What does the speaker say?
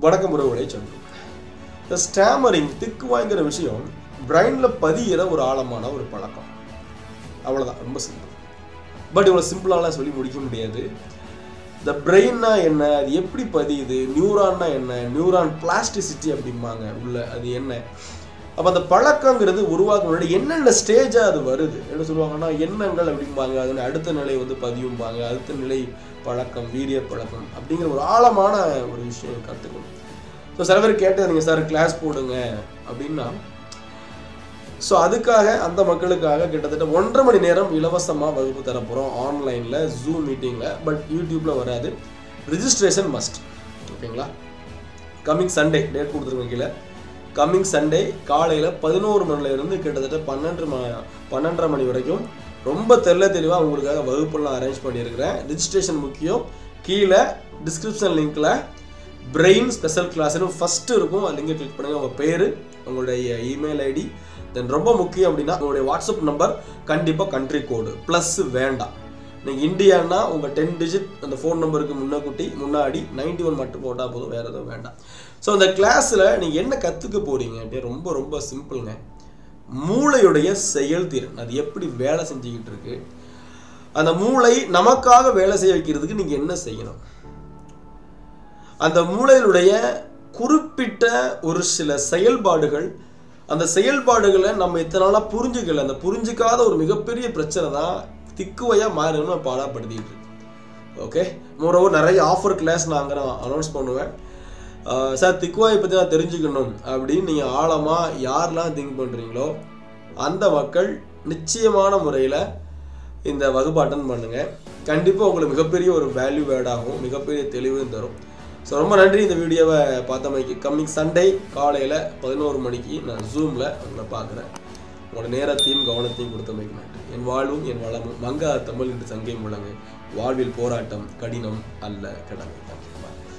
வணக்கம் உறவுகளை சொல்லும் இந்த ஸ்டாமரிங் திக்கு வாங்கிற விஷயம் பிரைனில் பதியிற ஒரு ஆழமான ஒரு பழக்கம் அவ்வளோதான் ரொம்ப சிம்பிள் பட் இவ்வளோ சிம்பிளாலாம் சொல்லி முடிக்க முடியாது இந்த பிரெயின்னா என்ன அது எப்படி பதியுது நியூரான்னா என்ன நியூரான் பிளாஸ்டிசிட்டி அப்படிம்பாங்க உள்ள அது என்ன அப்போ அந்த பழக்கங்கிறது உருவாக்க முன்னாடி என்னென்ன ஸ்டேஜாக அது வருது என்ன சொல்லுவாங்கன்னா எண்ணங்கள் அப்படிம்பாங்க அதில் அடுத்த நிலை வந்து பதியும்பாங்க அடுத்த நிலை பழக்கம் வீரிய பழக்கம் அப்படிங்கிற ஒரு ஆழமான ஒரு விஷயம் கற்றுக்கணும் ஸோ சில பேர் கேட்டது நீங்கள் சார் கிளாஸ் போடுங்க அப்படின்னா ஸோ அதுக்காக அந்த மக்களுக்காக கிட்டத்தட்ட ஒன்றரை மணி நேரம் இலவசமாக வகுப்பு தரப்போகிறோம் ஆன்லைனில் ஜூம் மீட்டிங்கில் பட் யூடியூப்பில் வராது ரிஜிஸ்ட்ரேஷன் மஸ்ட் ஓகேங்களா கம்மிங் சண்டே டேட் கொடுத்துருங்க கீழே கம்மிங் சண்டே காலையில் பதினோரு மணிலேருந்து கிட்டத்தட்ட பன்னெண்டு ம பன்னெண்டரை மணி வரைக்கும் ரொம்ப தெல்ல தெளிவாக உங்களுக்காக வகுப்பெல்லாம் அரேஞ்ச் பண்ணியிருக்கிறேன் ரிஜிஸ்ட்ரேஷன் முக்கியம் கீழே டிஸ்கிரிப்ஷன் லிங்க்கில் பிரெயின் ஸ்பெஷல் கிளாஸ்னு ஃபஸ்ட்டு இருக்கும் லிங்கை கிளிக் பண்ணுங்கள் உங்கள் பேர் உங்களுடைய இமெயில் ஐடி தென் ரொம்ப முக்கியம் அப்படின்னா உங்களுடைய வாட்ஸ்அப் நம்பர் கண்டிப்பாக கண்ட்ரி கோடு ப்ளஸ் வேண்டாம் நீங்கள் இந்தியான்னா உங்கள் டென் டிஜிட் அந்த ஃபோன் நம்பருக்கு முன்னக்கூட்டி முன்னாடி நைன்டி ஒன் மட்டும் போட்டால் போதும் வேறு எதுவும் வேண்டாம் ஸோ அந்த கிளாஸில் நீங்கள் என்ன கற்றுக்க போகிறீங்க அப்படியே ரொம்ப ரொம்ப சிம்பிளுங்க மூளையுடைய செயல்திறன் அது எப்படி வேலை செஞ்சுக்கிட்டு இருக்கு அந்த மூளை நமக்காக வேலை செய்ய வைக்கிறதுக்கு நீங்கள் என்ன செய்யணும் அந்த மூளையினுடைய குறிப்பிட்ட ஒரு சில செயல்பாடுகள் அந்த செயல்பாடுகளை நம்ம இத்தனை நாளாக புரிஞ்சுக்கல அந்த புரிஞ்சிக்காத ஒரு மிகப்பெரிய பிரச்சனை தான் திக்குவையாக மாறணும்னு பாடப்படுத்திட்டு இருக்கு ஓகே மோரோவர் நிறைய ஆஃபர் கிளாஸ் நாங்கள் நான் அனௌன்ஸ் பண்ணுவேன் சார் திக்குவாயை பற்றி நான் தெரிஞ்சுக்கணும் அப்படின்னு நீங்கள் ஆழமாக யாரெல்லாம் திங்க் பண்ணுறீங்களோ அந்த மக்கள் நிச்சயமான முறையில் இந்த வகுப்பு அட்டன் பண்ணுங்கள் கண்டிப்பாக உங்களுக்கு மிகப்பெரிய ஒரு வேல்யூ வேர்ட் ஆகும் மிகப்பெரிய தெளிவும் தரும் ஸோ ரொம்ப நன்றி இந்த வீடியோவை பார்த்தமைக்கு கம்மிங் சண்டே காலையில் பதினோரு மணிக்கு நான் ஜூமில் உங்களை பார்க்குறேன் உங்களோட நேரத்தையும் கவனத்தையும் கொடுத்தமைக்கு நன்றி என் வாழ்வும் என் வளமும் மங்கா தமிழ் என்று சங்கை முழங்கு வாழ்வில் போராட்டம் கடினம் அல்ல கடமை தேங்க்யூ